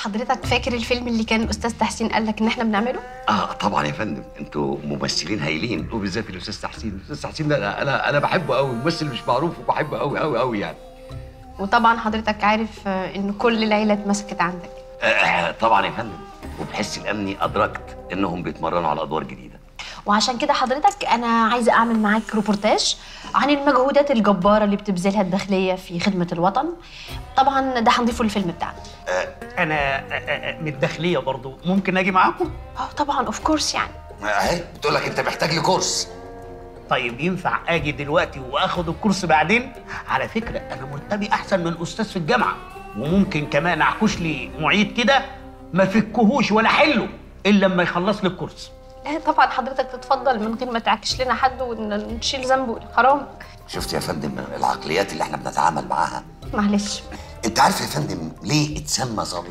حضرتك فاكر الفيلم اللي كان الاستاذ تحسين قال لك ان احنا بنعمله اه طبعا يا فندم انتوا ممثلين هايلين وبالذات الاستاذ تحسين الاستاذ تحسين ده انا انا انا بحبه قوي ممثل مش معروف وبحبه قوي قوي قوي يعني وطبعا حضرتك عارف آه، ان كل العيله اتمسكت عندك آه طبعا يا فندم وبحس الامني ادركت انهم بيتمرنوا على ادوار جديده وعشان كده حضرتك انا عايزه اعمل معاك روبورتاج عن المجهودات الجباره اللي بتبذلها الداخليه في خدمه الوطن طبعا ده هنضيفه للفيلم بتاعنا انا آه، آه، من الداخليه برضو ممكن اجي معاكم اه طبعا اوف كورس يعني اهي بتقول لك انت محتاج لي كورس طيب ينفع اجي دلوقتي واخد الكورس بعدين على فكره انا مرتبي احسن من استاذ في الجامعه وممكن كمان اعكش لي معيد كده ما فكهوش ولا حله الا لما يخلص لي الكورس لا طبعا حضرتك تتفضل من غير ما تعكش لنا حد ونشيل ذنبه حرام شفت يا فندم العقليات اللي احنا بنتعامل معاها معلش انت عارف يا فندم ليه اتسمى ظابط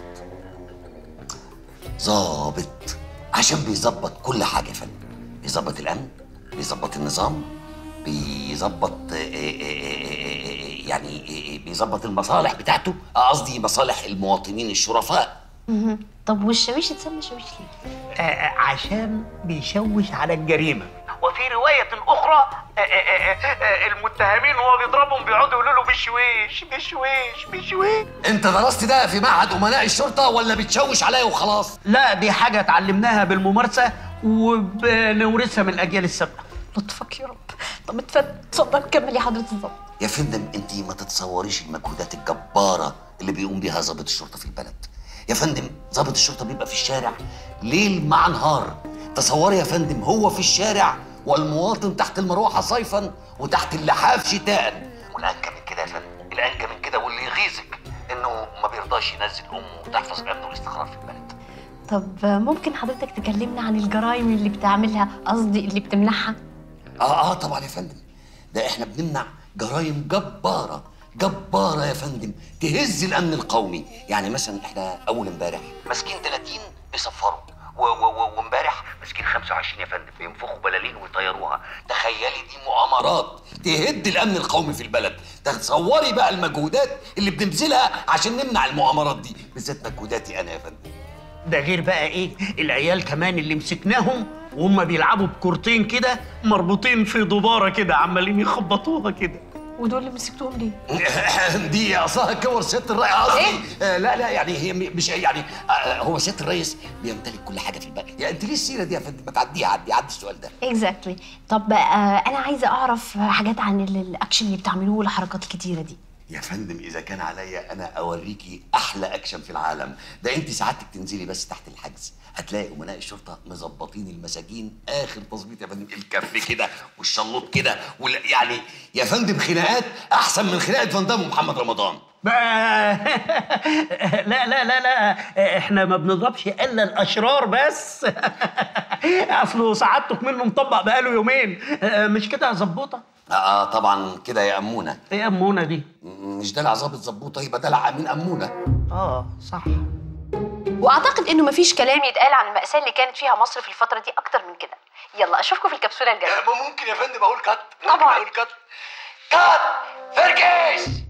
ظابط عشان بيظبط كل حاجه يا فندم بيظبط الامن بيظبط النظام بيظبط آه، آه، آه، يعني آه، بيظبط المصالح بتاعته آه، قصدي مصالح المواطنين الشرفاء مهم. طب والشاويش اتسمى شاويش ليه؟ آه، آه، عشان بيشوش على الجريمه وفي روايه اخرى آه، آه، آه، آه، المتهمين وهو بيضربهم بيقعدوا يقولوا له بشويش بشويش بشويش انت درست ده في معهد امناء الشرطه ولا بتشوش عليا وخلاص لا دي حاجه اتعلمناها بالممارسه وبنورثها من الاجيال السابقه لطفك يا رب طب اتفضل اتفضل كمل يا حضره الظابط يا فندم انت ما تتصوريش المجهودات الجباره اللي بيقوم بيها ضابط الشرطه في البلد يا فندم ضابط الشرطه بيبقى في الشارع ليل مع نهار تصوري يا فندم هو في الشارع والمواطن تحت المروحه صيفا وتحت اللحاف شتاء والانكى من كده يا فندم الانكى من كده واللي يغيظك انه ما بيرضاش ينزل امه وتحفظ الامن والاستقرار في البلد طب ممكن حضرتك تكلمنا عن الجرائم اللي بتعملها قصدي اللي بتمنعها اه اه طبعا يا فندم ده احنا بنمنع جرائم جباره جباره يا فندم تهز الامن القومي يعني مثلا احنا اول امبارح ماسكين 30 بيصفروا و- و- و- وامبارح ماسكين 25 يا فندم بينفخوا بلالين ويطيروها تخيلي دي مؤامرات تهد الامن القومي في البلد تصوري بقى المجهودات اللي بنبذلها عشان نمنع المؤامرات دي بالذات مجهوداتي انا يا فندم ده غير بقى ايه العيال كمان اللي مسكناهم وهم بيلعبوا بكورتين كده مربوطين في دباره كده عمالين يخبطوها كده ودول اللي مسكتهم ليه؟ دي اصلها كور سياده الرئيس قصدي آه لا لا يعني هي م- مش يعني آه هو سياده الرئيس بيمتلك كل حاجه في البلد يعني انت ليه السيره دي يا فندم ما تعديها عدي عدي السؤال ده اكزاكتلي طب آه انا عايزه اعرف حاجات عن ال- الاكشن اللي بتعملوه والحركات الكتيره دي يا فندم اذا كان عليا انا اوريكي احلى اكشن في العالم ده انت سعادتك تنزلي بس تحت الحجز هتلاقي امناء الشرطه مظبطين المساجين اخر تظبيط يا فندم الكف كده والشلوط كده وال- يعني يا فندم خناقات احسن من خناقه فان دام ومحمد رمضان بقى لا لا لا لا احنا ما بنضربش الا الاشرار بس اصله سعادتك منه مطبق بقاله يومين مش كده يا زبوطه اه طبعا كده يا امونه ايه يا امونه دي م- مش دلع ظابط زبوطه يبقى دلع امين امونه اه صح واعتقد انه مفيش كلام يتقال عن المأساة اللي كانت فيها مصر في الفترة دي اكتر من كده يلا اشوفكم في الكبسولة الجاية ممكن يا فندم اقول كات طبعاً. اقول كات كات فركش